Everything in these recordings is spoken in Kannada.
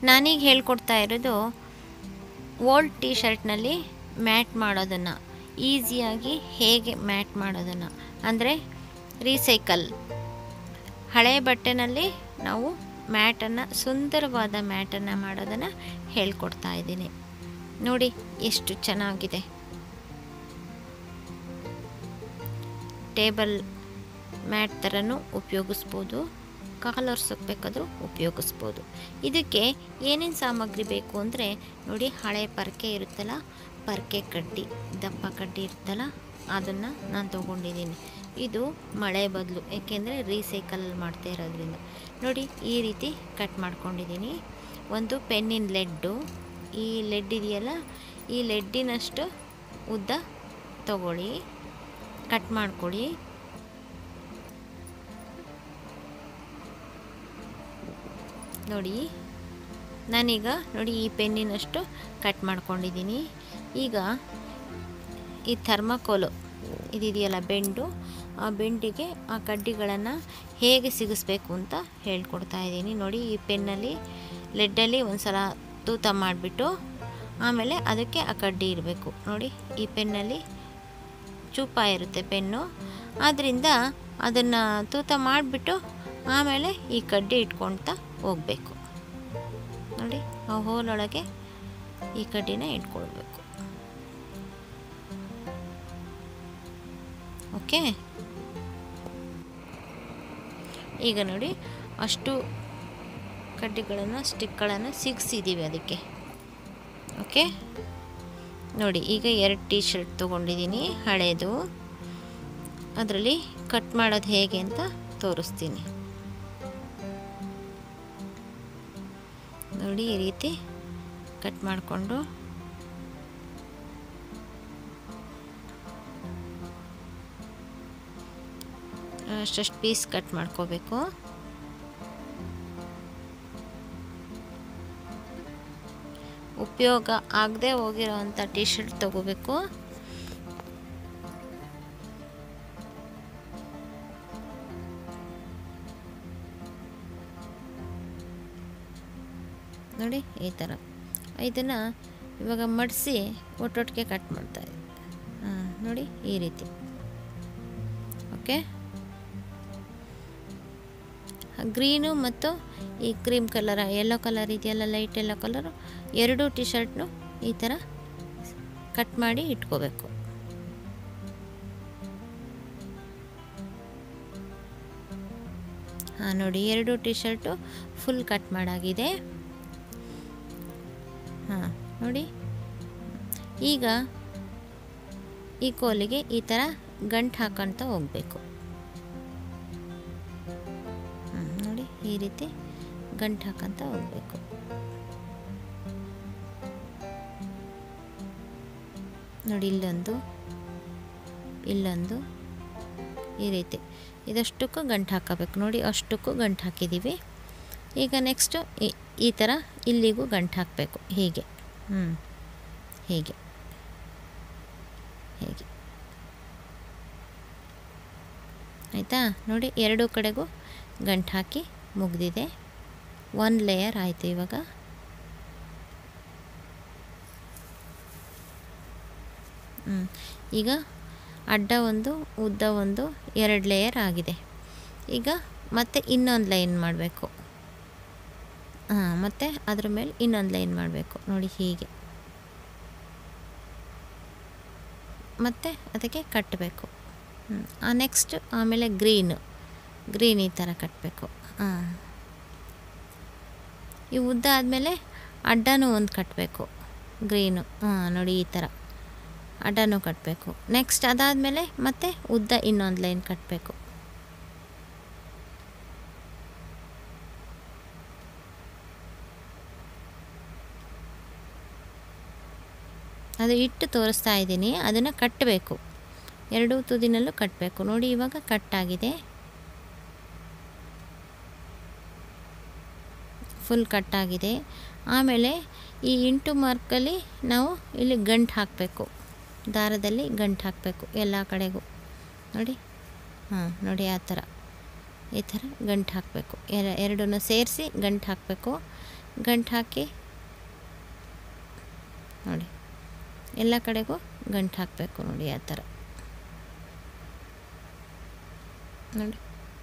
ನಾನೀಗ ಹೇಳ್ಕೊಡ್ತಾ ಇರೋದು ಓಲ್ಡ್ ಟೀ ಶರ್ಟ್ನಲ್ಲಿ ಮ್ಯಾಟ್ ಮಾಡೋದನ್ನು ಈಸಿಯಾಗಿ ಹೇಗೆ ಮ್ಯಾಟ್ ಮಾಡೋದನ್ನು ಅಂದರೆ ರೀಸೈಕಲ್ ಹಳೆ ಬಟ್ಟೆನಲ್ಲಿ ನಾವು ಮ್ಯಾಟನ್ನು ಸುಂದರವಾದ ಮ್ಯಾಟನ್ನು ಮಾಡೋದನ್ನು ಹೇಳ್ಕೊಡ್ತಾ ಇದ್ದೀನಿ ನೋಡಿ ಎಷ್ಟು ಚೆನ್ನಾಗಿದೆ ಟೇಬಲ್ ಮ್ಯಾಟ್ ಥರನೂ ಉಪಯೋಗಿಸ್ಬೋದು ಕಾಲು ಒರ್ಸೋಕೆ ಬೇಕಾದರೂ ಉಪಯೋಗಿಸ್ಬೋದು ಇದಕ್ಕೆ ಏನೇನು ಸಾಮಗ್ರಿ ಬೇಕು ಅಂದರೆ ನೋಡಿ ಹಳೆ ಪರ್ಕೆ ಇರುತ್ತಲ್ಲ ಪರ್ಕೆ ಕಡ್ಡಿ ದಪ್ಪ ಕಡ್ಡಿ ಇರುತ್ತಲ್ಲ ಅದನ್ನು ನಾನು ತೊಗೊಂಡಿದ್ದೀನಿ ಇದು ಮಳೆ ಬದಲು ಏಕೆಂದರೆ ರೀಸೈಕಲ್ ಮಾಡ್ತಾ ಇರೋದ್ರಿಂದ ನೋಡಿ ಈ ರೀತಿ ಕಟ್ ಮಾಡ್ಕೊಂಡಿದ್ದೀನಿ ಒಂದು ಪೆನ್ನಿನ ಲೆಡ್ಡು ಈ ಲೆಡ್ ಇದೆಯಲ್ಲ ಈ ಲೆಡ್ಡಿನಷ್ಟು ಉದ್ದ ತಗೊಳ್ಳಿ ಕಟ್ ಮಾಡ್ಕೊಳ್ಳಿ ನೋಡಿ ನಾನೀಗ ನೋಡಿ ಈ ಪೆನ್ನಿನಷ್ಟು ಕಟ್ ಮಾಡ್ಕೊಂಡಿದ್ದೀನಿ ಈಗ ಈ ಥರ್ಮಕೋಲು ಇದಿದೆಯಲ್ಲ ಬೆಂಡು ಆ ಬೆಂಡಿಗೆ ಆ ಕಡ್ಡಿಗಳನ್ನು ಹೇಗೆ ಸಿಗಿಸ್ಬೇಕು ಅಂತ ಹೇಳ್ಕೊಡ್ತಾ ಇದ್ದೀನಿ ನೋಡಿ ಈ ಪೆನ್ನಲ್ಲಿ ಲೆಡ್ಡಲ್ಲಿ ಒಂದು ಸಲ ತೂತ ಮಾಡಿಬಿಟ್ಟು ಆಮೇಲೆ ಅದಕ್ಕೆ ಆ ಕಡ್ಡಿ ಇರಬೇಕು ನೋಡಿ ಈ ಪೆನ್ನಲ್ಲಿ ಚೂಪ ಇರುತ್ತೆ ಪೆನ್ನು ಆದ್ದರಿಂದ ಅದನ್ನು ತೂತ ಮಾಡಿಬಿಟ್ಟು ಆಮೇಲೆ ಈ ಕಡ್ಡಿ ಇಟ್ಕೊಳ್ತಾ ಹೋಗಬೇಕು ನೋಡಿ ಆ ಹೋಲೊಳಗೆ ಈ ಕಡ್ಡಿನ ಇಟ್ಕೊಳ್ಬೇಕು ಓಕೆ ಈಗ ನೋಡಿ ಅಷ್ಟು ಕಡ್ಡಿಗಳನ್ನು ಸ್ಟಿಕ್ಗಳನ್ನು ಸಿಗಿಸಿದ್ದೀವಿ ಅದಕ್ಕೆ ಓಕೆ ನೋಡಿ ಈಗ ಎರಡು ಟೀ ಶರ್ಟ್ ತೊಗೊಂಡಿದ್ದೀನಿ ಹಳೇದು ಅದರಲ್ಲಿ ಕಟ್ ಮಾಡೋದು ಹೇಗೆ ಅಂತ ತೋರಿಸ್ತೀನಿ ನೋಡಿ ಈ ರೀತಿ ಕಟ್ ಮಾಡಿಕೊಂಡು ಅಷ್ಟಷ್ಟು ಪೀಸ್ ಕಟ್ ಮಾಡ್ಕೋಬೇಕು ಉಪಯೋಗ ಆಗದೆ ಹೋಗಿರೋ ಅಂಥ ಟಿ ಶರ್ಟ್ ತೊಗೋಬೇಕು ನೋಡಿ ಈ ಥರ ಇದನ್ನು ಇವಾಗ ಮಡಿಸಿ ಒಟ್ಟೊಟ್ಟಿಗೆ ಕಟ್ ಮಾಡ್ತಾ ಇದ್ದೀನಿ ಹಾಂ ನೋಡಿ ಈ ರೀತಿ ಓಕೆ ಗ್ರೀನು ಮತ್ತು ಈ ಕ್ರೀಮ್ ಕಲರ್ ಯೆಲ್ಲೋ ಕಲರ್ ಇದೆಯಲ್ಲ ಲೈಟ್ ಯೆಲ್ಲೋ ಕಲರು ಎರಡೂ ಟಿ ಶರ್ಟ್ನು ಈ ಥರ ಕಟ್ ಮಾಡಿ ಇಟ್ಕೋಬೇಕು ಹಾಂ ನೋಡಿ ಎರಡು ಟಿ ಶರ್ಟು ಫುಲ್ ಕಟ್ ಮಾಡಾಗಿದೆ ಹಾಂ ನೋಡಿ ಈಗ ಈ ಕೋಲಿಗೆ ಈ ಥರ ಗಂಟು ಹಾಕೊತ ಹೋಗಬೇಕು ನೋಡಿ ಈ ರೀತಿ ಗಂಟು ಹಾಕೊಂತ ಹೋಗಬೇಕು ನೋಡಿ ಇಲ್ಲೊಂದು ಇಲ್ಲೊಂದು ಈ ರೀತಿ ಇದಷ್ಟಕ್ಕೂ ಗಂಟು ಹಾಕಬೇಕು ನೋಡಿ ಅಷ್ಟಕ್ಕೂ ಗಂಟು ಹಾಕಿದ್ದೀವಿ ಈಗ ನೆಕ್ಸ್ಟು ಈ ಥರ ಇಲ್ಲಿಗೂ ಗಂಟು ಹಾಕಬೇಕು ಹೀಗೆ ಹ್ಞೂ ಹೀಗೆ ಹೇಗೆ ಆಯಿತಾ ನೋಡಿ ಎರಡೂ ಕಡೆಗೂ ಗಂಟು ಹಾಕಿ ಮುಗಿದಿದೆ ಒನ್ ಲೇಯರ್ ಆಯಿತು ಇವಾಗ ಹ್ಞೂ ಈಗ ಅಡ್ಡ ಒಂದು ಉದ್ದ ಒಂದು ಎರಡು ಲೇಯರ್ ಆಗಿದೆ ಈಗ ಮತ್ತೆ ಇನ್ನೊಂದು ಲೈನ್ ಮಾಡಬೇಕು ಹಾಂ ಮತ್ತು ಅದ್ರ ಮೇಲೆ ಇನ್ನೊಂದು ಲೈನ್ ಮಾಡಬೇಕು ನೋಡಿ ಹೀಗೆ ಮತ್ತು ಅದಕ್ಕೆ ಕಟ್ಟಬೇಕು ಆ ನೆಕ್ಸ್ಟ್ ಆಮೇಲೆ ಗ್ರೀನು ಗ್ರೀನ್ ಈ ಥರ ಕಟ್ಟಬೇಕು ಹಾಂ ಈ ಉದ್ದ ಆದಮೇಲೆ ಅಡ್ಡನೂ ಒಂದು ಕಟ್ಟಬೇಕು ಗ್ರೀನು ಹಾಂ ನೋಡಿ ಈ ಥರ ಅಡ್ಡನೂ ಕಟ್ಟಬೇಕು ನೆಕ್ಸ್ಟ್ ಅದಾದಮೇಲೆ ಮತ್ತೆ ಉದ್ದ ಇನ್ನೊಂದು ಲೈನ್ ಕಟ್ಟಬೇಕು ಅದು ಇಟ್ಟು ತೋರಿಸ್ತಾ ಇದ್ದೀನಿ ಅದನ್ನು ಕಟ್ಟಬೇಕು ಎರಡೂ ತುದಿನಲ್ಲೂ ಕಟ್ಟಬೇಕು ನೋಡಿ ಇವಾಗ ಕಟ್ಟಾಗಿದೆ ಫುಲ್ ಕಟ್ಟಾಗಿದೆ ಆಮೇಲೆ ಈ ಇಂಟು ಮಾರ್ಕಲ್ಲಿ ನಾವು ಇಲ್ಲಿ ಗಂಟು ಹಾಕಬೇಕು ದಾರದಲ್ಲಿ ಗಂಟು ಹಾಕಬೇಕು ಎಲ್ಲ ಕಡೆಗೂ ನೋಡಿ ಹಾಂ ನೋಡಿ ಆ ಥರ ಈ ಥರ ಗಂಟು ಹಾಕಬೇಕು ಎರ ಎರಡನ್ನೂ ಸೇರಿಸಿ ಗಂಟು ಹಾಕಬೇಕು ಗಂಟು ಹಾಕಿ ನೋಡಿ ಎಲ್ಲ ಕಡೆಗೂ ಗಂಟು ಹಾಕಬೇಕು ನೋಡಿ ಆ ಥರ ನೋಡಿ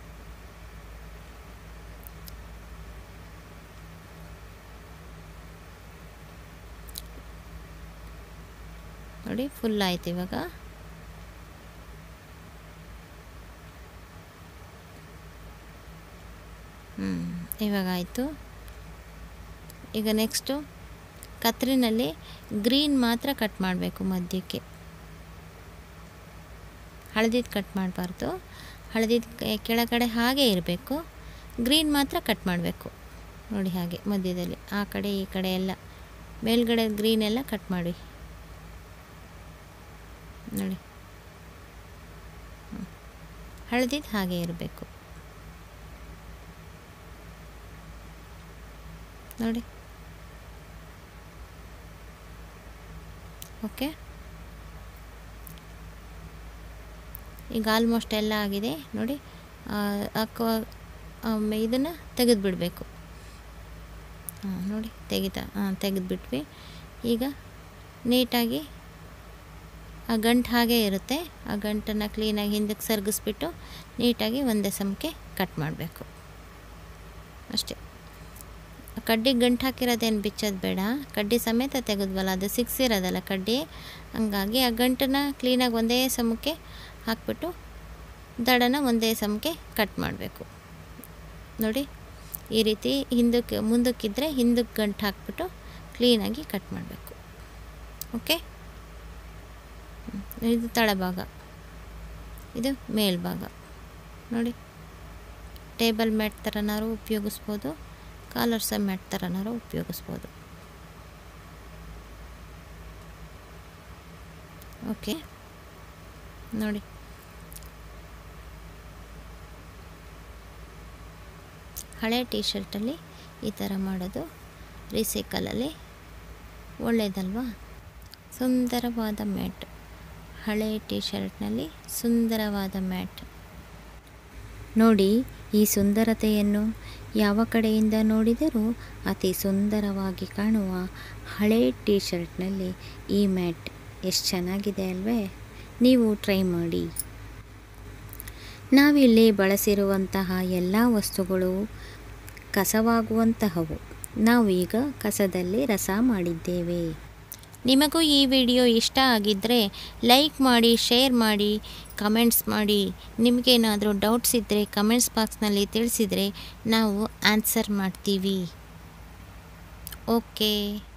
ನೋಡಿ ಫುಲ್ ಆಯ್ತು ಇವಾಗ ಹ್ಞೂ ಇವಾಗ ಆಯಿತು ಈಗ ನೆಕ್ಸ್ಟು ಕತ್ರಿನಲ್ಲಿ ಗ್ರೀನ್ ಮಾತ್ರ ಕಟ್ ಮಾಡಬೇಕು ಮಧ್ಯಕ್ಕೆ ಹಳದಿದ್ದು ಕಟ್ ಮಾಡಬಾರ್ದು ಹಳದಿದ್ದು ಕೆಳಗಡೆ ಹಾಗೆ ಇರಬೇಕು ಗ್ರೀನ್ ಮಾತ್ರ ಕಟ್ ಮಾಡಬೇಕು ನೋಡಿ ಹಾಗೆ ಮಧ್ಯದಲ್ಲಿ ಆ ಕಡೆ ಈ ಕಡೆ ಎಲ್ಲ ಮೇಲ್ಗಡೆ ಗ್ರೀನ್ ಎಲ್ಲ ಕಟ್ ಮಾಡಿ ನೋಡಿ ಹಳದಿದ್ದು ಹಾಗೆ ಇರಬೇಕು ನೋಡಿ ಓಕೆ ಈಗ ಆಲ್ಮೋಸ್ಟ್ ಎಲ್ಲ ಆಗಿದೆ ನೋಡಿ ಅಕ್ಕ ಇದನ್ನು ತೆಗೆದುಬಿಡಬೇಕು ಹಾಂ ನೋಡಿ ತೆಗಿತಾ ಹಾಂ ತೆಗೆದುಬಿಟ್ವಿ ಈಗ ನೀಟಾಗಿ ಆ ಗಂಟು ಹಾಗೇ ಇರುತ್ತೆ ಆ ಗಂಟನ್ನು ಕ್ಲೀನಾಗಿ ಹಿಂದಕ್ಕೆ ಸರ್ಗಿಸ್ಬಿಟ್ಟು ನೀಟಾಗಿ ಒಂದೇ ಸಮಕ್ಕೆ ಕಟ್ ಮಾಡಬೇಕು ಅಷ್ಟೇ ಕಡ್ಡಿಗೆ ಗಂಟು ಹಾಕಿರೋದೇನು ಬಿಚ್ಚೋದು ಬೇಡ ಕಡ್ಡಿ ಸಮೇತ ತೆಗೆದ್ವಲ್ಲ ಅದು ಸಿಕ್ಸಿರೋದಲ್ಲ ಕಡ್ಡಿ ಹಂಗಾಗಿ ಆ ಗಂಟನ್ನ ಕ್ಲೀನಾಗಿ ಒಂದೇ ಸಮಕ್ಕೆ ಹಾಕ್ಬಿಟ್ಟು ದಡನ ಒಂದೇ ಸಮಕ್ಕೆ ಕಟ್ ಮಾಡಬೇಕು ನೋಡಿ ಈ ರೀತಿ ಹಿಂದಕ್ಕೆ ಮುಂದಕ್ಕಿದ್ದರೆ ಹಿಂದಕ್ಕೆ ಗಂಟು ಹಾಕ್ಬಿಟ್ಟು ಕ್ಲೀನಾಗಿ ಕಟ್ ಮಾಡಬೇಕು ಓಕೆ ಇದು ತಳಭಾಗ ಇದು ಮೇಲ್ಭಾಗ ನೋಡಿ ಟೇಬಲ್ ಮ್ಯಾಟ್ ಥರನಾರು ಉಪಯೋಗಿಸ್ಬೋದು ಕಾಲರ್ಸ ಮ್ಯಾಟ್ ಥರನಾರು ಉಪಯೋಗಿಸ್ಬೋದು ಓಕೆ ನೋಡಿ ಹಳೆ ಟೀ ಶರ್ಟಲ್ಲಿ ಈ ಥರ ಮಾಡೋದು ರೀಸೈಕಲಲ್ಲಿ ಒಳ್ಳೆಯದಲ್ವಾ ಸುಂದರವಾದ ಮ್ಯಾಟ್ ಹಳೆ ಟೀ ಶರ್ಟ್ನಲ್ಲಿ ಸುಂದರವಾದ ಮ್ಯಾಟ್ ನೋಡಿ ಈ ಸುಂದರತೆಯನ್ನು ಯಾವ ಕಡೆಯಿಂದ ನೋಡಿದರೂ ಅತಿ ಸುಂದರವಾಗಿ ಕಾಣುವ ಹಳೆ ಟೀ ಶರ್ಟ್ನಲ್ಲಿ ಈ ಮ್ಯಾಟ್ ಎಷ್ಟು ಚೆನ್ನಾಗಿದೆ ಅಲ್ವೇ ನೀವು ಟ್ರೈ ಮಾಡಿ ನಾವಿಲ್ಲಿ ಬಳಸಿರುವಂತಹ ಎಲ್ಲ ವಸ್ತುಗಳು ಕಸವಾಗುವಂತಹವು ನಾವು ಈಗ ಕಸದಲ್ಲಿ ರಸ ಮಾಡಿದ್ದೇವೆ ನಿಮಗೂ ಈ ವಿಡಿಯೋ ಇಷ್ಟ ಆಗಿದ್ದರೆ ಲೈಕ್ ಮಾಡಿ ಶೇರ್ ಮಾಡಿ ಕಮೆಂಟ್ಸ್ ಮಾಡಿ ನಿಮಗೇನಾದರೂ ಡೌಟ್ಸ್ ಇದ್ದರೆ ಕಮೆಂಟ್ಸ್ ಬಾಕ್ಸ್ನಲ್ಲಿ ತಿಳಿಸಿದರೆ ನಾವು ಆನ್ಸರ್ ಮಾಡ್ತೀವಿ ಓಕೆ